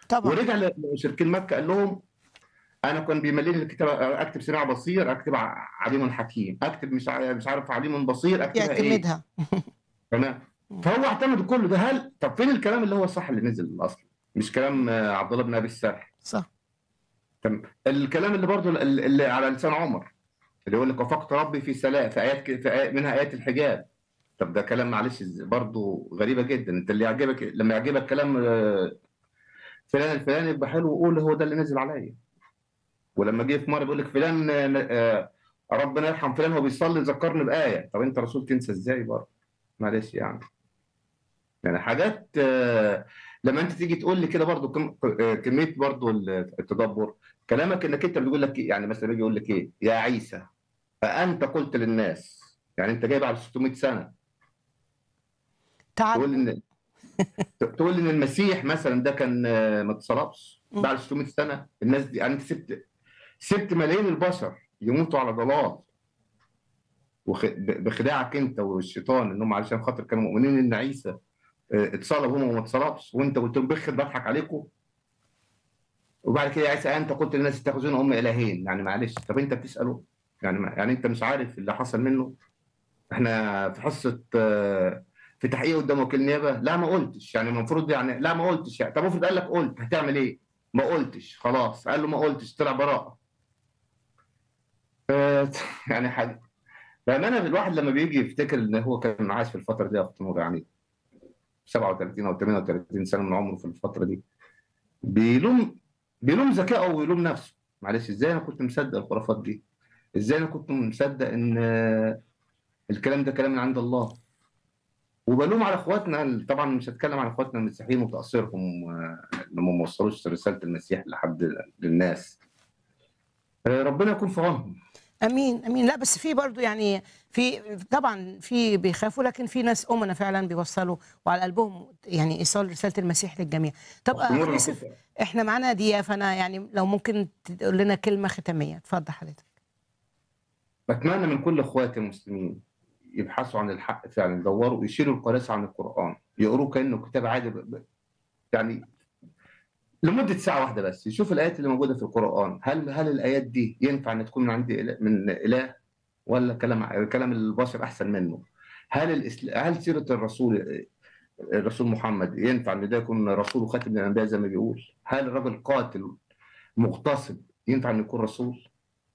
طبعا ورجع لمشركين مكه قال لهم انا كان بيمليني الكتاب اكتب سميع بصير اكتب ع- عليم حكيم اكتب مش ع- مش عارف عليم بصير اكتبها ايه يعتمدها تمام فهو اعتمد كل ده هل طب فين الكلام اللي هو صح اللي نزل اصلا مش كلام آه، عبد الله بن ابي السرح صح تمام الكلام اللي برضه اللي على لسان عمر اللي يقول لك وفقت ربي في سلاء في ايات ك- في آيات منها ايات الحجاب طب ده كلام معلش برضه غريبه جدا انت اللي يعجبك لما يعجبك كلام آه، فلان الفلاني يبقى حلو وقول هو ده اللي نزل عليا ولما جه في مره بيقول لك فلان آه، آه، ربنا يرحم فلان هو بيصلي ذكرني بايه طب انت رسول تنسى ازاي برضه معلش يعني يعني حاجات آه، لما انت تيجي تقول لي كده برضه كم- آه، كميه برضه التدبر كلامك انك انت بيقول لك إيه؟ يعني مثلا بيجي يقول لك ايه يا عيسى فانت قلت للناس يعني انت جايب على 600 سنه تعب تقول ان تقول ان المسيح مثلا ده كان آه، ما اتصلبش مم. بعد 600 سنه الناس دي يعني انت سبت سبت ملايين البشر يموتوا على ضلال وخ- ب- بخداعك انت والشيطان انهم علشان خاطر كانوا مؤمنين ان عيسى آه، اتصلب هم وما اتصلبش وانت قلت لهم بخ بضحك عليكم وبعد كده يا عيسى انت قلت للناس اتخذون هم الهين يعني معلش طب انت بتساله يعني ما- يعني انت مش عارف اللي حصل منه احنا في حصه آه، في تحقيق قدام وكيل نيابه لا ما قلتش يعني المفروض يعني لا ما قلتش يعني طب افرض قال لك قلت هتعمل ايه؟ ما قلتش خلاص قال له ما قلتش طلع براءه آه، يعني حاجه بامانه الواحد لما بيجي يفتكر ان هو كان عايش في الفتره دي يا اخت نور يعني 37 او 38 سنه من عمره في الفتره دي بيلوم بيلوم ذكائه ويلوم نفسه معلش ازاي انا كنت مصدق الخرافات دي؟ ازاي انا كنت مصدق ان آه، الكلام ده كلام من عند الله؟ وبلوم على اخواتنا طبعا مش هتكلم عن اخواتنا المسيحيين وتقصيرهم آه، انهم ما وصلوش رساله المسيح لحد للناس آه، ربنا يكون في عونهم امين امين لا بس في برضو يعني في طبعا في بيخافوا لكن في ناس امنا فعلا بيوصلوا وعلى قلبهم يعني ايصال رساله المسيح للجميع طب أخت نور، اخ أنا يوسف كنت- احنا معانا دقيقه فانا يعني لو ممكن تقول لنا كلمه ختاميه اتفضل حضرتك بتمنى من كل اخواتي المسلمين يبحثوا عن الحق فعلا يدوروا يشيلوا القراصنة عن القرآن يقروه كأنه كتاب عادي ب- ب- يعني لمدة ساعة واحدة بس يشوف الآيات اللي موجودة في القرآن هل هل الآيات دي ينفع أن تكون من عند إله من إله ولا كلام كلام البشر أحسن منه هل الإسل... هل سيرة الرسول الرسول محمد ينفع ان ده يكون رسول وخاتم من الانبياء زي ما بيقول هل الراجل قاتل مغتصب ينفع انه يكون رسول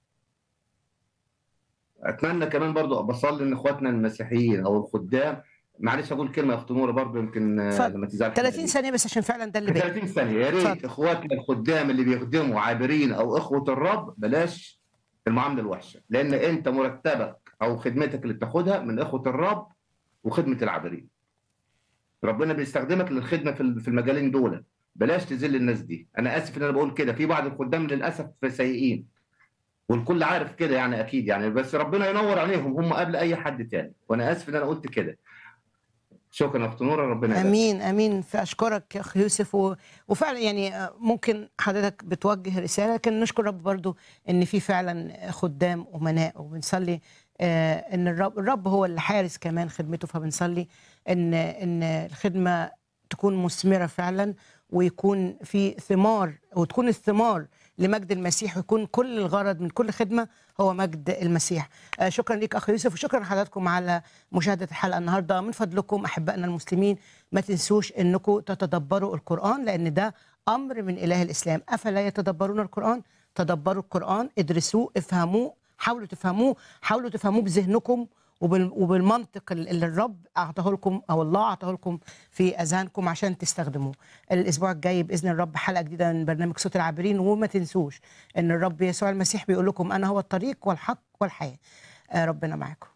اتمنى كمان برضو بصلي ان اخواتنا المسيحيين او الخدام معلش اقول كلمه يا اخت نوره برضو يمكن آه، اتفضل. لما تزعل 30 ثانيه بس عشان فعلا ده اللي في باقي 30 ثانيه يا ريت اتفضل. اخواتنا الخدام اللي بيخدموا عابرين او اخوه الرب بلاش المعامله الوحشه لان انت مرتبك او خدمتك اللي بتاخدها من اخوه الرب وخدمه العابرين ربنا بيستخدمك للخدمه في ال- في المجالين دول بلاش تذل الناس دي انا اسف ان انا بقول كده في بعض الخدام للاسف سيئين والكل عارف كده يعني اكيد يعني بس ربنا ينور عليهم هم قبل اي حد تاني وانا اسف ان انا قلت كده شكرا يا اخت نوره ربنا يبارك امين امين فاشكرك يا اخ يوسف و... وفعلا يعني آه، ممكن حضرتك بتوجه رساله لكن نشكر رب برضو ان في فعلا خدام امناء وبنصلي آه، ان الرب الرب هو اللي حارس كمان خدمته فبنصلي ان ان الخدمه تكون مثمره فعلا ويكون في ثمار وتكون الثمار لمجد المسيح ويكون كل الغرض من كل خدمه هو مجد المسيح آه، شكرا ليك اخ يوسف وشكرا لحضراتكم على مشاهده الحلقه النهارده من فضلكم احبائنا المسلمين ما تنسوش انكم تتدبروا القران لان ده امر من اله الاسلام افلا يتدبرون القران تدبروا القران ادرسوه افهموه حاولوا تفهموه حاولوا تفهموه بذهنكم وبال- وبالمنطق اللي الرب اعطاه لكم او الله اعطاه لكم في اذهانكم عشان تستخدموه الاسبوع الجاي باذن الرب حلقه جديده من برنامج صوت العابرين وما تنسوش ان الرب يسوع المسيح بيقول لكم انا هو الطريق والحق والحياه آه، ربنا معاكم